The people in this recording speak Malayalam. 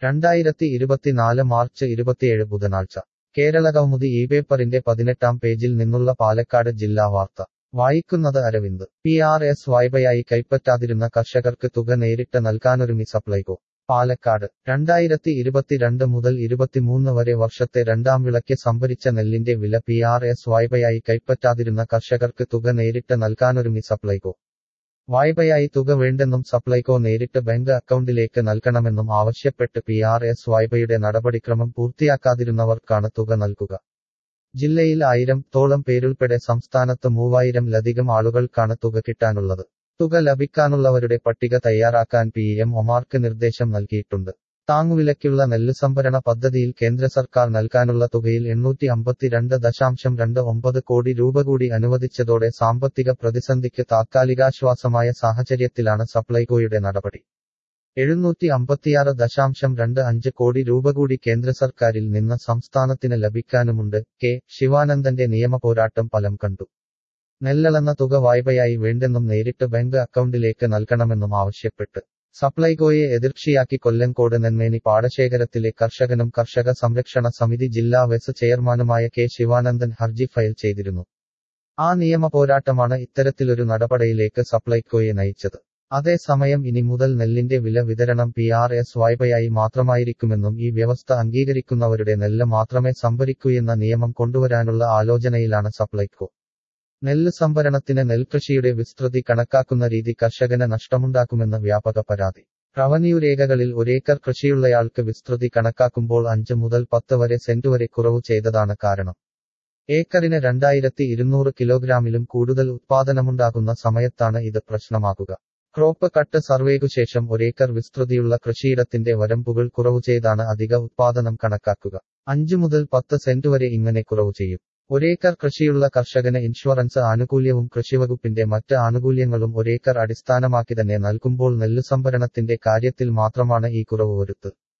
രണ്ടായിരത്തി ഇരുപത്തിനാല് മാർച്ച് ഇരുപത്തിയേഴ് ബുധനാഴ്ച കേരള കൗമുദി ഈ പേപ്പറിന്റെ പതിനെട്ടാം പേജിൽ നിന്നുള്ള പാലക്കാട് ജില്ലാ വാർത്ത വായിക്കുന്നത് അരവിന്ദ് പി ആർ എസ് വായ്പയായി കൈപ്പറ്റാതിരുന്ന കർഷകർക്ക് തുക നേരിട്ട് നൽകാനൊരുങ്ങി സപ്ലൈകോ പാലക്കാട് രണ്ടായിരത്തി ഇരുപത്തിരണ്ട് മുതൽ ഇരുപത്തിമൂന്ന് വരെ വർഷത്തെ രണ്ടാം വിളയ്ക്ക് സംഭരിച്ച നെല്ലിന്റെ വില പി ആർ എസ് വായ്പയായി കൈപ്പറ്റാതിരുന്ന കർഷകർക്ക് തുക നേരിട്ട് നൽകാനൊരുങ്ങി സപ്ലൈകോ വായ്പയായി തുക വേണ്ടെന്നും സപ്ലൈകോ നേരിട്ട് ബാങ്ക് അക്കൗണ്ടിലേക്ക് നൽകണമെന്നും ആവശ്യപ്പെട്ട് പി ആർ എസ് വായ്പയുടെ നടപടിക്രമം പൂർത്തിയാക്കാതിരുന്നവർക്കാണ് തുക നൽകുക ജില്ലയിൽ ആയിരം തോളം പേരുൾപ്പെടെ സംസ്ഥാനത്ത് മൂവായിരം ലധികം ആളുകൾക്കാണ് തുക കിട്ടാനുള്ളത് തുക ലഭിക്കാനുള്ളവരുടെ പട്ടിക തയ്യാറാക്കാൻ പി എം ഒമാർക്ക് നിർദ്ദേശം നൽകിയിട്ടുണ്ട് താങ്ങുവിലയ്ക്കുള്ള നെല്ല് സംഭരണ പദ്ധതിയിൽ കേന്ദ്ര സർക്കാർ നൽകാനുള്ള തുകയിൽ എണ്ണൂറ്റി അമ്പത്തിരണ്ട് ദശാംശം രണ്ട് ഒമ്പത് കോടി രൂപ കൂടി അനുവദിച്ചതോടെ സാമ്പത്തിക പ്രതിസന്ധിക്ക് താത്കാലികാശ്വാസമായ സാഹചര്യത്തിലാണ് സപ്ലൈകോയുടെ നടപടി എഴുന്നൂറ്റി അമ്പത്തിയാറ് ദശാംശം രണ്ട് അഞ്ച് കോടി രൂപ കൂടി കേന്ദ്ര സർക്കാരിൽ നിന്ന് സംസ്ഥാനത്തിന് ലഭിക്കാനുമുണ്ട് കെ ശിവാനന്ദന്റെ നിയമ പോരാട്ടം ഫലം കണ്ടു നെല്ലളന്ന തുക വായ്പയായി വേണ്ടെന്നും നേരിട്ട് ബാങ്ക് അക്കൗണ്ടിലേക്ക് നൽകണമെന്നും ആവശ്യപ്പെട്ട് സപ്ലൈകോയെ എതിർക്ഷിയാക്കി കൊല്ലങ്കോട് നെന്മേനി പാടശേഖരത്തിലെ കർഷകനും കർഷക സംരക്ഷണ സമിതി ജില്ലാ വെസ് ചെയർമാനുമായ കെ ശിവാനന്ദൻ ഹർജി ഫയൽ ചെയ്തിരുന്നു ആ നിയമ പോരാട്ടമാണ് ഇത്തരത്തിലൊരു നടപടിയിലേക്ക് സപ്ലൈകോയെ നയിച്ചത് അതേസമയം ഇനി മുതൽ നെല്ലിന്റെ വില വിതരണം പി ആർ എസ് വായ്പയായി മാത്രമായിരിക്കുമെന്നും ഈ വ്യവസ്ഥ അംഗീകരിക്കുന്നവരുടെ നെല്ല് മാത്രമേ സംഭരിക്കൂ എന്ന നിയമം കൊണ്ടുവരാനുള്ള ആലോചനയിലാണ് സപ്ലൈകോ നെല്ല് സംഭരണത്തിന് നെൽകൃഷിയുടെ വിസ്തൃതി കണക്കാക്കുന്ന രീതി കർഷകന് നഷ്ടമുണ്ടാക്കുമെന്ന് വ്യാപക പരാതി റവന്യൂ രേഖകളിൽ ഒരേക്കർ കൃഷിയുള്ളയാൾക്ക് വിസ്തൃതി കണക്കാക്കുമ്പോൾ അഞ്ച് മുതൽ പത്ത് വരെ സെന്റ് വരെ കുറവ് ചെയ്തതാണ് കാരണം ഏക്കറിന് രണ്ടായിരത്തി ഇരുന്നൂറ് കിലോഗ്രാമിലും കൂടുതൽ ഉത്പാദനമുണ്ടാകുന്ന സമയത്താണ് ഇത് പ്രശ്നമാകുക ക്രോപ്പ് കട്ട് സർവേക്കു ശേഷം ഒരേക്കർ വിസ്തൃതിയുള്ള കൃഷിയിടത്തിന്റെ വരമ്പുകൾ കുറവ് ചെയ്താണ് അധിക ഉത്പാദനം കണക്കാക്കുക അഞ്ചു മുതൽ പത്ത് സെന്റ് വരെ ഇങ്ങനെ കുറവ് ചെയ്യും ഒരേക്കർ കൃഷിയുള്ള കർഷകന് ഇൻഷുറൻസ് ആനുകൂല്യവും കൃഷിവകുപ്പിന്റെ മറ്റ് ആനുകൂല്യങ്ങളും ഒരേക്കർ അടിസ്ഥാനമാക്കി തന്നെ നൽകുമ്പോൾ നെല്ല് സംഭരണത്തിന്റെ കാര്യത്തിൽ മാത്രമാണ് ഈ കുറവ് വരുത്ത്